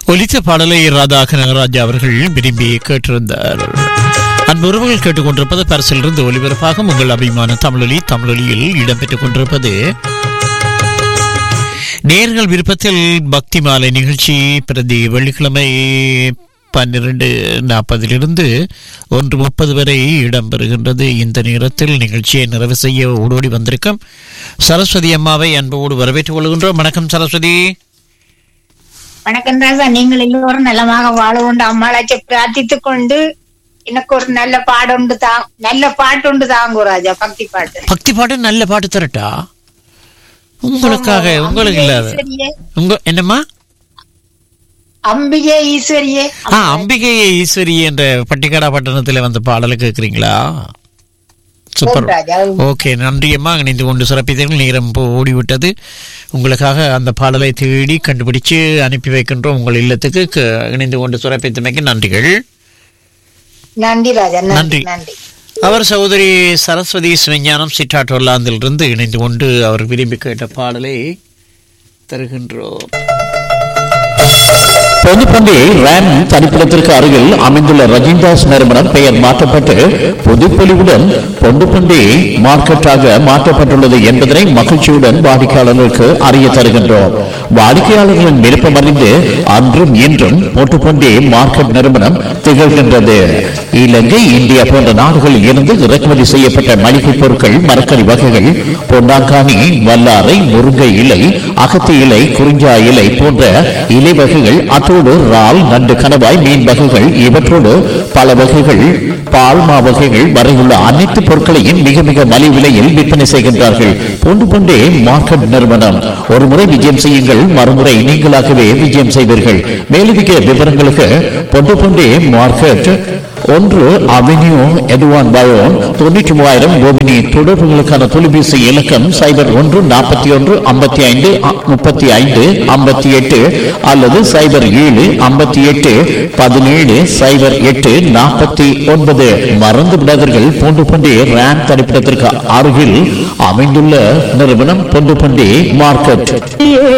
ஒலித்த பாடலை ராதா கனகராஜா அவர்கள் விரும்பி கேட்டிருந்தார் அன்புறவுகள் கேட்டுக்கொண்டிருப்பது பரிசிலிருந்து ஒலிபரப்பாகும் உங்கள் அபிமான தமிழொலி தமிழொலியில் இடம்பெற்றுக் கொண்டிருப்பது நேர்கள் விருப்பத்தில் பக்தி மாலை நிகழ்ச்சி பிரதி வெள்ளிக்கிழமை பன்னிரண்டு நாற்பதிலிருந்து ஒன்று முப்பது வரை இடம்பெறுகின்றது இந்த நேரத்தில் நிகழ்ச்சியை நிறைவு செய்ய ஓடோடி வந்திருக்கும் சரஸ்வதி அம்மாவை அன்போடு வரவேற்றுக் கொள்கின்றோம் வணக்கம் சரஸ்வதி வணக்கம் ராசா நீங்கள் எல்லோரும் நலமாக வாழ உண்டு அம்மாளாச்ச பிரார்த்தித்துக் கொண்டு எனக்கு ஒரு நல்ல பாடுண்டு தா நல்ல பாட்டுண்டு தாங்க ராஜா பக்தி பாட்டு பக்தி பாட்டு நல்ல பாட்டு தரட்டா உங்களுக்காக உங்களுக்கு இல்லாத ஈஸ்வரியே, உங்க என்னம்மா அம்பிகே ஈஸ்வரியே ஆ அம்பிகையே ஈஸ்வரி என்ற பட்டிக்காடா பட்டணத்துல வந்த பாடலை கேட்குறீங்களா சூப்பர் ஓம் ராஜா ஓகே நன்றி அம்மா இணைந்து கொண்டு சிறப்பித்தீர்கள் நேரம் இப்போ ஓடிவிட்டது உங்களுக்காக அந்த பாடலை தேடி கண்டுபிடிச்சு அனுப்பி வைக்கின்றோம் உங்கள் இல்லத்துக்கு க- இணைந்து கொண்டு சிறப்பித்தமைக்கு நன்றிகள் நன்றி ராஜா நன்றி. நன்றி நன்றி அவர் சகோதரி சரஸ்வதி சிவஞானம் சிட்டாட்டோர்லாந்திலிருந்து இணைந்து கொண்டு அவர் விரும்பி கேட்ட பாடலை தருகின்றோம் பொதுப்பண்டி ரேம் தனிப்பிடத்திற்கு அருகில் அமைந்துள்ள ரஜிந்தாஸ் நிறுவனம் பெயர் மாற்றப்பட்டு புதுப்பொலிவுடன் பொண்டுப்பண்டி மார்க்கெட்டாக மாற்றப்பட்டுள்ளது என்பதனை மகிழ்ச்சியுடன் வாடிக்கையாளர்களுக்கு அறிய தருகின்றோம் வாடிக்கையாளர்களின் விருப்பம் அறிந்து அன்றும் இன்றும் பொட்டுப்பண்டி மார்க்கெட் நிறுவனம் திகழ்கின்றது இலங்கை இந்தியா போன்ற நாடுகளில் இருந்து இறக்குமதி செய்யப்பட்ட மளிகை பொருட்கள் மரக்கறி வகைகள் பொன்னாங்கானி வல்லாரை முருங்கை இலை அகத்தி இலை குறிஞ்சா இலை போன்ற இலை வகைகள் அத்தோடு இறால் நண்டு கணவாய் மீன் வகைகள் இவற்றோடு பல வகைகள் பால்மா வகைகள் வரையுள்ள அனைத்து பொருட்களையும் மிக மிக மலிவு விலையில் விற்பனை செய்கின்றார்கள் பொண்டு பொண்டே மார்க்கெட் நிறுவனம் ஒரு முறை விஜயம் செய்யுங்கள் மறுமுறை நீங்களாகவே விஜயம் செய்வீர்கள் மேலதிக விவரங்களுக்கு பொண்டு பொண்டே மார்க்கெட் ஒன்று அவென்யூ எதுவான் பயோன் தொண்ணூற்றி மூவாயிரம் கோபினி தொடர்புகளுக்கான தொலைபேசி இலக்கம் சைபர் ஒன்று நாற்பத்தி ஒன்று ஐம்பத்தி ஐந்து முப்பத்தி ஐந்து ஐம்பத்தி எட்டு அல்லது சைபர் ஏழு ஐம்பத்தி எட்டு பதினேழு சைபர் எட்டு நாற்பத்தி ஒன்பது மறந்து விடாதீர்கள் பூண்டு பண்டி ரேம் தனிப்பிடத்திற்கு அருகில் அமைந்துள்ள நிறுவனம் பொண்டு பண்டி மார்க்கெட்